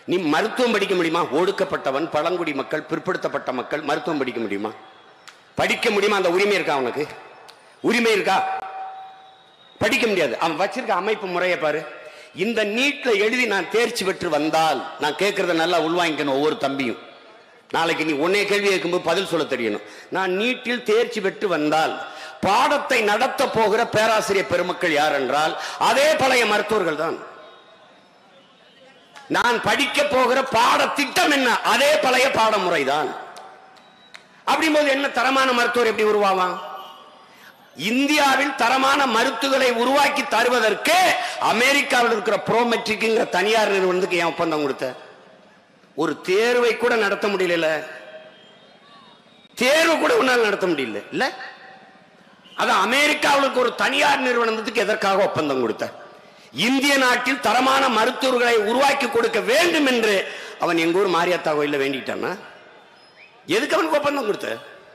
நீ மருத்துவம் படிக்க முடியுமா ஒடுக்கப்பட்டவன் பழங்குடி மக்கள் பிற்படுத்தப்பட்ட மக்கள் மருத்துவம் படிக்க முடியுமா படிக்க முடியுமா அந்த உரிமை இருக்கா அவனுக்கு உரிமை இருக்கா படிக்க முடியாது அவன் வச்சிருக்க அமைப்பு முறையை பாரு இந்த நீட்ல எழுதி நான் தேர்ச்சி பெற்று வந்தால் நான் கேட்கறத நல்லா உள்வாங்கிக்கணும் ஒவ்வொரு தம்பியும் நாளைக்கு நீ உன்னைய கேள்வி கேட்கும்போது பதில் சொல்ல தெரியணும் நான் நீட்டில் தேர்ச்சி பெற்று வந்தால் பாடத்தை நடத்த போகிற பேராசிரியர் பெருமக்கள் யார் என்றால் அதே பழைய மருத்துவர்கள் தான் நான் படிக்க போகிற பாடத்திட்டம் என்ன அதே பழைய பாடமுறை தான் அப்படிங்கும்போது என்ன தரமான மருத்துவர் எப்படி உருவாவான் இந்தியாவில் தரமான மருத்துவரை உருவாக்கி தருவதற்கு அமெரிக்காவில் இருக்கிற ப்ரோமெட்ரிக்ங்கிற தனியார் நிறுவனத்துக்கு ஏன் ஒப்பந்தம் கொடுத்த ஒரு தேர்வை கூட நடத்த முடியல தேர்வு கூட உன்னால் நடத்த முடியல இல்ல அது அமெரிக்காவுக்கு ஒரு தனியார் நிறுவனத்துக்கு எதற்காக ஒப்பந்தம் கொடுத்த இந்திய நாட்டில் தரமான மருத்துவர்களை உருவாக்கி கொடுக்க வேண்டும் என்று அவன் எங்க ஊர் மாரியாத்தா கோயில்ல வேண்டிட்டானா எதுக்கு அவனுக்கு ஒப்பந்தம் கொடுத்த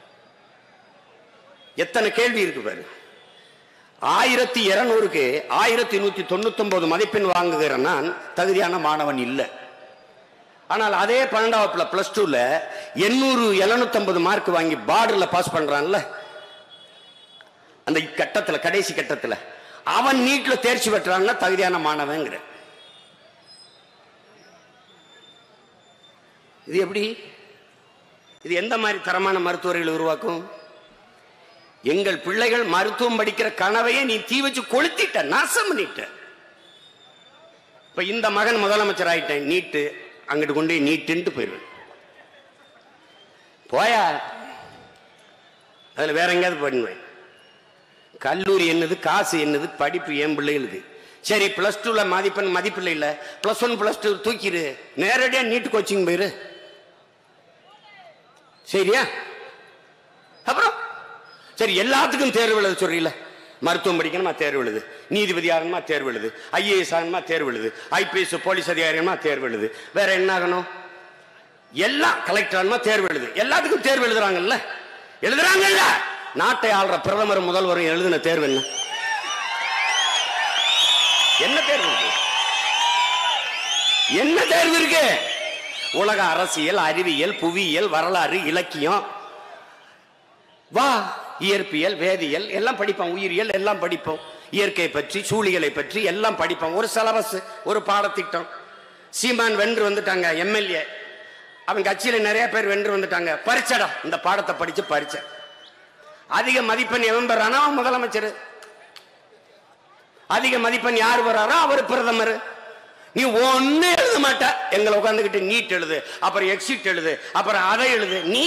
எத்தனை கேள்வி இருக்கு பாரு ஆயிரத்தி இருநூறுக்கு ஆயிரத்தி நூத்தி தொண்ணூத்தி ஒன்பது மதிப்பெண் வாங்குகிற நான் தகுதியான மாணவன் இல்லை ஆனால் அதே பன்னெண்டாவது பிளஸ் டூல எண்ணூறு எழுநூத்தி மார்க் வாங்கி பார்டர்ல பாஸ் பண்றான்ல அந்த கட்டத்துல கடைசி கட்டத்துல அவன் நீட்ல தேர்ச்சி பெற்றான்னா தகுதியான மாணவங்கிற இது எப்படி இது எந்த மாதிரி தரமான மருத்துவர்களை உருவாக்கும் எங்கள் பிள்ளைகள் மருத்துவம் படிக்கிற கனவையே நீ தீ வச்சு கொளுத்திட்ட நாசம் பண்ணிட்ட இப்ப இந்த மகன் முதலமைச்சர் ஆயிட்டேன் நீட்டு அங்கிட்டு கொண்டு போய் நீட்டுன்ட்டு போயிடுவேன் போயா அதுல வேற எங்கேயாவது பண்ணுவேன் கல்லூரி என்னது காசு என்னது படிப்பு என் பிள்ளைகளுக்கு சரி பிளஸ் டூல மதிப்பெண் மதிப்பில்லை இல்ல பிளஸ் ஒன் பிளஸ் டூ தூக்கிடு நேரடியா நீட் கோச்சிங் போயிரு சரியா அப்புறம் சரி எல்லாத்துக்கும் தேர்வு எழுத சொல்றீல மருத்துவம் படிக்கணுமா தேர்வு எழுது நீதிபதி ஆகணுமா தேர்வு எழுது ஐஏஎஸ் ஆகணுமா தேர்வு எழுது ஐபிஎஸ் போலீஸ் அதிகாரிமா தேர்வு எழுது வேற என்ன ஆகணும் எல்லாம் கலெக்டர் ஆகணுமா தேர்வு எழுது எல்லாத்துக்கும் தேர்வு எழுதுறாங்கல்ல எழுதுறாங்கல்ல நாட்டை ஆள்ற பிரதமர் முதல்வரும் எழுதின தேர்வு என்ன என்ன தேர்வு இருக்கு என்ன தேர்வு இருக்கு உலக அரசியல் அறிவியல் புவியியல் வரலாறு இலக்கியம் வா இயற்பியல் வேதியியல் எல்லாம் படிப்போம் உயிரியல் எல்லாம் படிப்போம் இயற்கை பற்றி சூழிகளை பற்றி எல்லாம் படிப்போம் ஒரு சிலபஸ் ஒரு பாடத்திட்டம் சீமான் வென்று வந்துட்டாங்க எம்எல்ஏ அவன் கட்சியில நிறைய பேர் வென்று வந்துட்டாங்க பரிச்சடா இந்த பாடத்தை படிச்சு பரிச்ச அதிக மதிப்பெண் எவன் பெறானோ அவன் முதலமைச்சர் அதிக மதிப்பெண் யார் வராரோ அவர் பிரதமர் நீ ஒண்ணு எழுத மாட்ட எங்களை உட்காந்துக்கிட்டு நீட் எழுது அப்புறம் எக்ஸிட் எழுது அப்புறம் அதை எழுது நீ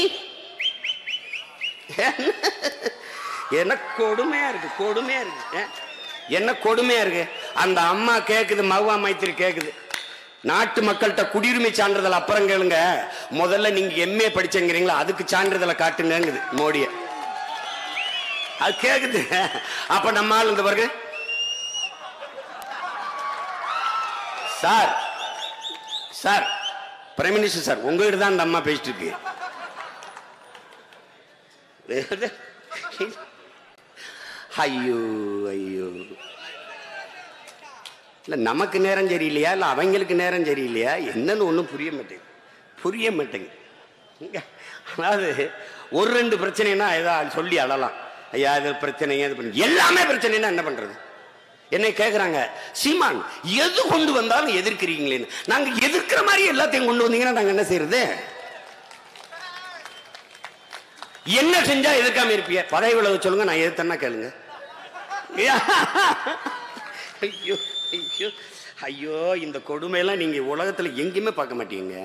என்ன கொடுமையா இருக்கு கொடுமையா இருக்கு ஏன்? என்ன கொடுமையா இருக்கு அந்த அம்மா கேக்குது மகுவா மைத்திரி கேக்குது நாட்டு மக்கள்கிட்ட குடியுரிமை சான்றிதழ் அப்புறம் கேளுங்க முதல்ல நீங்க எம்ஏ படிச்சங்கிறீங்களா அதுக்கு சான்றிதழை காட்டுங்கங்குது மோடிய அது கேக்குது அப்ப நம்ம ஆள் இந்த பிறகு sir sir prime minister sir உங்ககிட்ட தான் அந்த அம்மா பேசிட்டு இருக்கு ஐயோ ஐயோ இல்ல நமக்கு நேரம் சரியில்லையா இல்ல அவங்களுக்கு நேரம் சரியில்லையா என்னன்னு ஒண்ணும் புரிய மாட்டேங்குது புரிய மாட்டேங்குது இங்க, அதாவது ஒரு ரெண்டு பிரச்சனைனா ஏதாவது சொல்லி அழலாம் ஐயா இது பிரச்சனைங்க இது பண்ணி எல்லாமே பிரச்சனைனா என்ன பண்றது என்னை கேக்குறாங்க சீமான் எது கொண்டு வந்தாலும் எதிர்க்கிறீங்களேன்னு நாங்க எதிர்க்கிற மாதிரி எல்லாத்தையும் கொண்டு வந்தீங்கன்னா நாங்க என்ன செய்யறது என்ன செஞ்சா எதிர்க்காம இருப்பிய பதவி விலக சொல்லுங்க நான் எதிர்த்தேன்னா கேளுங்க ஐயோ ஐயோ ஐயோ இந்த கொடுமையெல்லாம் நீங்க உலகத்துல எங்கேயுமே பார்க்க மாட்டீங்க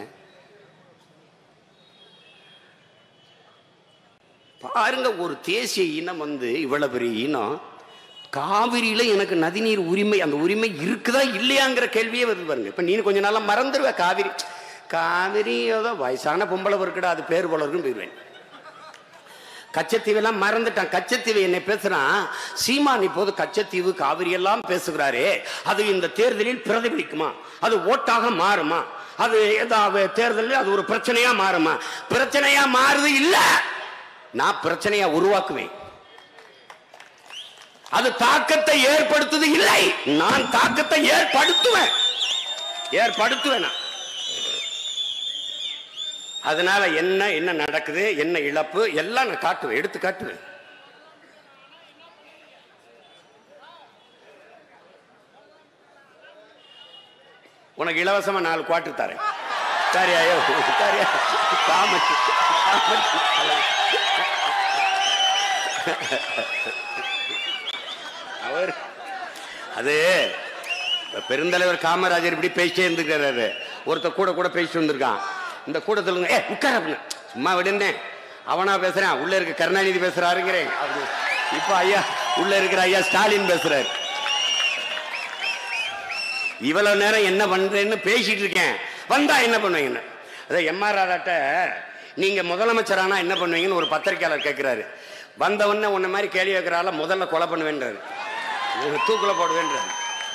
பாருங்க ஒரு தேசிய இனம் வந்து இவ்வளவு பெரிய இனம் காவிரியில எனக்கு நதிநீர் உரிமை அந்த உரிமை இருக்குதா இல்லையாங்கிற கேள்வியே வருது பாருங்க இப்ப நீ கொஞ்ச நாளா மறந்துடுவ காவிரி காவிரி ஏதோ வயசான பொம்பளை இருக்குடா அது பேர் போல இருக்குன்னு போயிடுவேன் கச்சத்தீவெல்லாம் மறந்துட்டான் கச்சத்தீவு என்னை பேசுறான் சீமான் இப்போது கச்சத்தீவு காவிரி எல்லாம் பேசுகிறாரே அது இந்த தேர்தலில் பிரதிபலிக்குமா அது ஓட்டாக மாறுமா அது ஏதாவது தேர்தலில் அது ஒரு பிரச்சனையா மாறுமா பிரச்சனையா மாறுது இல்ல நான் பிரச்சனையா உருவாக்குவேன் அது தாக்கத்தை ஏற்படுத்துது இல்லை நான் தாக்கத்தை ஏற்படுத்துவேன் ஏற்படுத்துவேன் நான். அதனால என்ன என்ன நடக்குது என்ன இழப்பு எல்லாம் நான் காட்டுவேன் எடுத்து காட்டுவேன் உனக்கு இலவசமா நாலு குவாட்டு தரேன் சரியாயோ சரியா காமெடி காமெடி. அவர் அது இப்ப பெருந்தலைவர் காமராஜர் இப்படி பேசிட்டே இருந்துக்கிறாரு ஒருத்தர் கூட கூட பேசிட்டு வந்திருக்கான் இந்த கூட்டத்தில் ஏ உட்கார அப்படின்னு சும்மா விடுந்தேன் அவனா பேசுறேன் உள்ள இருக்க கருணாநிதி பேசுறாருங்கிறேன் அப்படி இப்ப ஐயா உள்ள இருக்கிற ஐயா ஸ்டாலின் பேசுறாரு இவ்வளவு நேரம் என்ன பண்றேன்னு பேசிட்டு இருக்கேன் வந்தா என்ன பண்ணுவீங்கன்னு அதான் எம்ஆர் ராதாட்ட நீங்க முதலமைச்சரானா என்ன பண்ணுவீங்கன்னு ஒரு பத்திரிக்கையாளர் கேட்கிறாரு வந்தவொடனே உன்ன மாதிரி கேள்வி வைக்கிறால முதல்ல கொலை பண்ணுவேன்றாரு இவனை தூக்குல போடுவேன்றாரு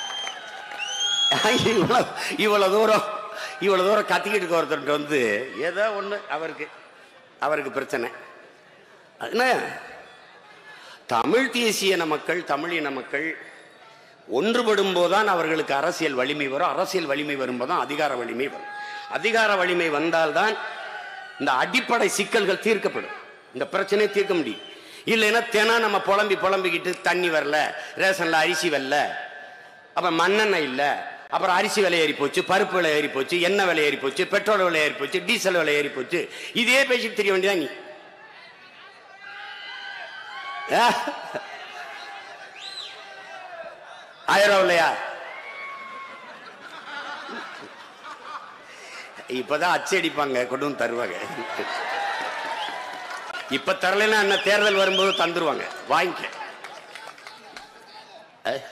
இவ்வளவு இவ்வளவு தூரம் இவ்வளவு தூரம் கத்திக்கிட்டு இருக்க ஒருத்தர்கிட்ட வந்து ஏதோ ஒண்ணு அவருக்கு அவருக்கு பிரச்சனை என்ன தமிழ் தேசியன மக்கள் தமிழின மக்கள் ஒன்றுபடும் போதுதான் அவர்களுக்கு அரசியல் வலிமை வரும் அரசியல் வலிமை வரும்போதுதான் அதிகார வலிமை வரும் அதிகார வலிமை வந்தால்தான் இந்த அடிப்படை சிக்கல்கள் தீர்க்கப்படும் இந்த பிரச்சனையை தீர்க்க முடியும் இல்லைன்னா தினம் நம்ம புலம்பி புலம்பிக்கிட்டு தண்ணி வரல ரேஷன்ல அரிசி வரல அப்புறம் மண்ணெண்ணெய் இல்லை அப்புறம் அரிசி விலை ஏறி போச்சு பருப்பு விலை ஏறி போச்சு எண்ணெய் விலை ஏறி போச்சு பெட்ரோல் விலை ஏறி போச்சு டீசல் விலை ஏறி போச்சு இதே பேசிட்டு தெரிய வேண்டியதா நீ ஆ? ஆயிரம் இல்லையா இப்பதான் அச்சடிப்பாங்க கொண்டு வந்து தருவாங்க இப்ப தரலைன்னா என்ன தேர்தல் வரும்போது தந்துருவாங்க வாங்கிக்க அஹ்.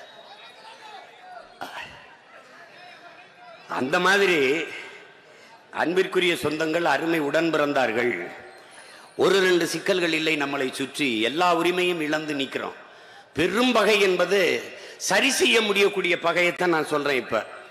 அந்த மாதிரி அன்பிற்குரிய சொந்தங்கள் அருமை உடன் பிறந்தார்கள் ஒரு ரெண்டு சிக்கல்கள் இல்லை நம்மளை சுற்றி எல்லா உரிமையும் இழந்து நிக்கிறோம் பெரும் பகை என்பது சரி செய்ய முடியக்கூடிய பகையைத்தான் நான் சொல்றேன் இப்ப